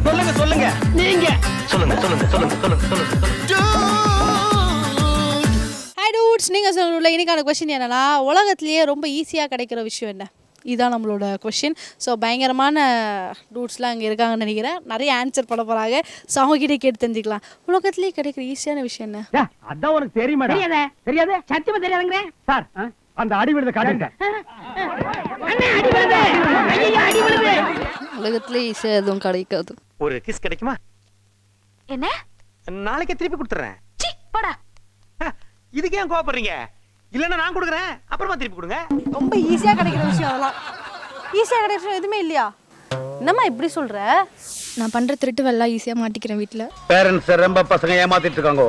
சொல்லுங்க சொல்லுங்க நீங்க சொல்லுங்க சொல்லுங்க சொல்லுங்க சொல்லுங்க சொல்லுங்க ஹாய் டூட்ஸ் நீங்கள் சொல்லல இன்னைக்கான கொஷின் என்னன்னா உலகத்திலேயே ரொம்ப ஈஸியாக கிடைக்கிற விஷயம் என்ன இதுதான் நம்மளோட கொஷின் ஸோ பயங்கரமான டூட்ஸ்லாம் இங்கே இருக்காங்கன்னு நினைக்கிறேன் நிறைய ஆன்சர் பண்ண போகிறாங்க ஸோ அவங்ககிட்ட கேட்டு தெரிஞ்சுக்கலாம் உலகத்திலேயே கிடைக்கிற ஈஸியான விஷயம் என்ன அதான் உனக்கு தெரியுமா தெரியாதே தெரியாது சத்தியமா தெரியாதுங்க சார் அந்த அடி விழுத காட்டுங்க அண்ணே அடி விழுது ஐயோ அடி விழுது உலகத்துல ஈஸியாக எதுவும் கிடைக்காது ஒரு கிஸ் கிடைக்குமா என்ன நாளைக்கே திருப்பி கொடுத்துறேன் சி போடா இதுக்கு ஏன் கோவப்படுறீங்க இல்லன்னா நான் கொடுக்குறேன் அப்புறமா திருப்பி கொடுங்க ரொம்ப ஈஸியாக கிடைக்கிற விஷயம் அதெல்லாம் ஈஸியாக கிடைக்கிற விஷயம் எதுவுமே இல்லையா என்னம்மா இப்படி சொல்கிற நான் பண்ணுற திருட்டு வேலை ஈஸியாக மாட்டிக்கிறேன் வீட்டில் பேரண்ட்ஸ் ரொம்ப பசங்க ஏமாத்திட்டு இருக்காங்க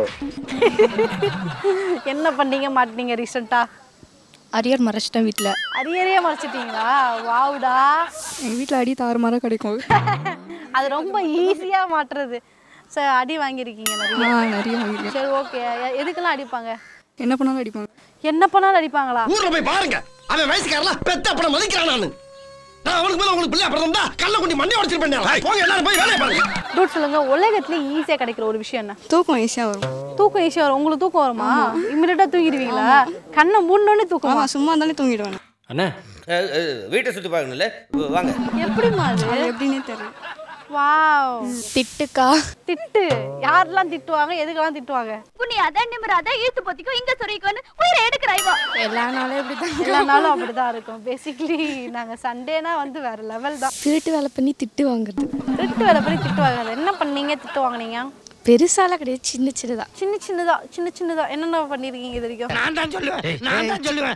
என்ன பண்ணீங்க மாட்டீங்க ரீசெண்டாக அரியர் மறைச்சிட்டேன் வீட்டில் அரியறையே மறைச்சிட்டீங்களா வாவுடா எங்கள் வீட்டில் அடி தாறுமாறாக கிடைக்கும் அது ரொம்ப ஈஸியாக மாட்டுறது சார் அடி வாங்கியிருக்கீங்க நிறைய ஆ நிறைய வாங்கிருக்கேன் சரி ஓகே எதுக்கெல்லாம் அடிப்பாங்க என்ன பண்ணாலும் அடிப்பாங்க என்ன பண்ணாலும் அடிப்பாங்களா ஊர்ல போய் பாருங்க அவன் வயசுக்காரலாம் பெத்த அப்படம் மதிக்கிறான் நானு நான் அவனுக்கு மேல உங்களுக்கு பிள்ளை அப்புறம் தான் கல்ல கொண்டு மண்டை உடச்சிருப்பேன் போங்க எல்லாரும் போய் வேலையை பாருங்க டூட் சொல்லுங்க உலகத்துல ஈஸியாக கிடைக்கிற ஒரு விஷயம் என்ன தூக்கம் ஈஸியாக வரும் தூக்கம் ஈஸியாக வரும் உங்களுக்கு தூக்கம் வருமா இம்மிடியா தூங்கிடுவீங்களா கண்ணை மூடனே தூக்கமா ஆமாம் சும்மா இருந்தாலே தூங்கிடுவேன் அண்ணா வீட்டை சுற்றி பார்க்கணும்ல வாங்க எப்படிமா அது அது எப்படின்னே தெரியல வாவ் திட்டுக்கா திட்டு யாரெல்லாம் திட்டுவாங்க எதுக்கெல்லாம் திட்டுவாங்க புண்ணி அதான் நிமிர அதான் இழுத்து பொத்திக்கோ இங்க சொரிக்கோன்னு உயிரை எடுக்கிறாய்வா எல்லா நாளும் இப்படி தான் எல்லா நாளும் அப்படிதான் இருக்கும் பேசிக்கலி நாங்க சண்டேனா வந்து வேற லெவல் தான் திருட்டு வேலை பண்ணி திட்டு வாங்குறது திட்டு வேலை பண்ணி திட்டு வாங்குறது என்ன பண்ணீங்க திட்டு வாங்குனீங்க பெருசாலாம் கிடையாது சின்ன சின்னதா சின்ன சின்னதா சின்ன சின்னதா என்னென்ன பண்ணிருக்கீங்க இது வரைக்கும் நான் தான் சொல்லுவேன் நான் தான் சொல்லுவேன்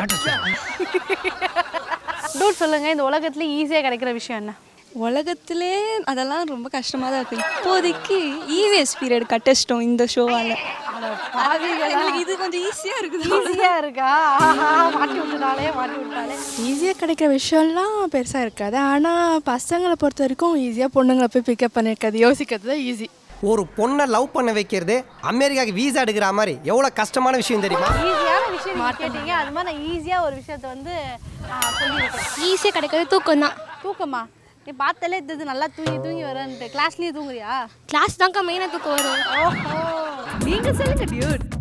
டூட் சொல்லுங்க இந்த உலகத்துல ஈஸியா கிடைக்கிற விஷயம் என்ன உலகத்திலே அதெல்லாம் ரொம்ப கஷ்டமாக தான் இருக்குது இப்போதைக்கு இவிஎஸ் பீரியட் கட்டச்சிட்டோம் இந்த ஷோவால் எங்களுக்கு இது கொஞ்சம் ஈஸியாக இருக்குது ஈஸியா இருக்கா ஆஹா, மாட்டி விட்டுட்டாலே மாட்டி விட்டாலே ஈஸியாக கிடைக்கிற விஷயம்லாம் பெருசாக இருக்காது ஆனால் பசங்களை பொறுத்த வரைக்கும் ஈஸியாக பொண்ணுங்களை போய் பிக்கப் பண்ணிருக்காது யோசிக்கிறது தான் ஈஸி ஒரு பொண்ணை லவ் பண்ண வைக்கிறது அமெரிக்காக்கு வீசா எடுக்கிற மாதிரி எவ்வளோ கஷ்டமான விஷயம் தெரியுமா ஈஸியான விஷயம் நீங்க கேட்டீங்க அது மாதிரி நான் ஈஸியா ஒரு விஷயத்த வந்து ஆ, சொல்லியிருக்கேன் ஈஸியாக கிடைக்கிறது தூக்கம் தான் தூக்கமா நீ பார்த்தாலே இது நல்லா தூங்கி தூங்கி வரேன்ட்டு கிளாஸ்லயே தூங்குறியா கிளாஸ் தான்க்கா மெயினாக தூக்கம் வரும் ஓஹோ நீங்க சொல்லுங்க டியூட்